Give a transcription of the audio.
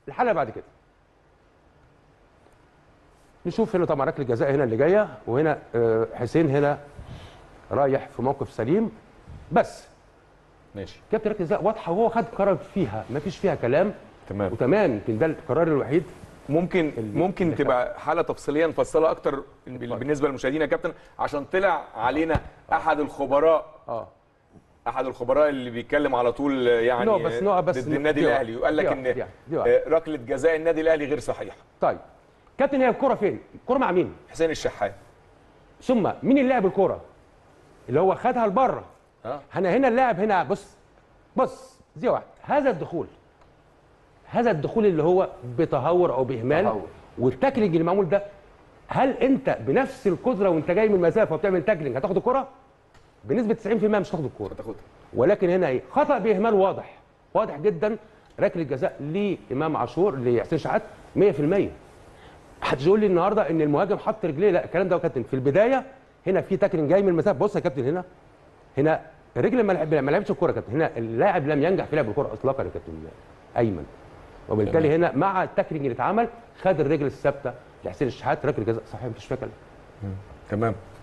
الحاله بعد كده نشوف هنا طبعا ركله جزاء هنا اللي جايه وهنا آه، حسين هنا رايح في موقف سليم بس ماشي كابتن ركله جزاء واضحه وهو خد قرار فيها ما فيش فيها كلام تمام وتمام يمكن ده القرار الوحيد ممكن ال- ممكن اللي تبقى حاله تفصيليه نفصلها اكتر بالنسبه للمشاهدين يا كابتن عشان طلع علينا احد الخبراء اه احد الخبراء اللي بيتكلم على طول يعني نوع بس- نوع بس ضد نوع- النادي دي واحدة. الاهلي وقال لك دي ان واحدة. دي واحدة. دي واحدة. آه، ركله جزاء النادي الاهلي غير صحيحه طيب كابتن هي الكره فين؟ الكره مع مين؟ حسين الشحات ثم مين اللي لعب الكره؟ اللي هو خدها لبره اه انا هنا اللاعب هنا بص بص دي واحده هذا الدخول هذا الدخول اللي هو بتهور او باهمال تهور. والتاكلينج اللي معمول ده هل انت بنفس القدره وانت جاي من مسافه وبتعمل تاكلينج هتاخد الكره؟ بنسبه 90% مش هتاخد الكره هتاخدها ولكن هنا ايه؟ خطا باهمال واضح واضح جدا ركله جزاء لامام عاشور لحسين شحات 100% محدش يقول لي النهارده ان المهاجم حط رجليه لا الكلام ده يا كابتن في البدايه هنا في تاكلينج جاي من المسافه بص يا كابتن هنا هنا الرجل ما لعب- ما لعبش الكوره يا كابتن هنا اللاعب لم ينجح في لعب الكوره اطلاقا يا كابتن ايمن وبالتالي هنا مع التاكلينج اللي اتعمل خد الرجل الثابته لحسين الشحات ركله جزاء صحيح مفيش فيها كلام تمام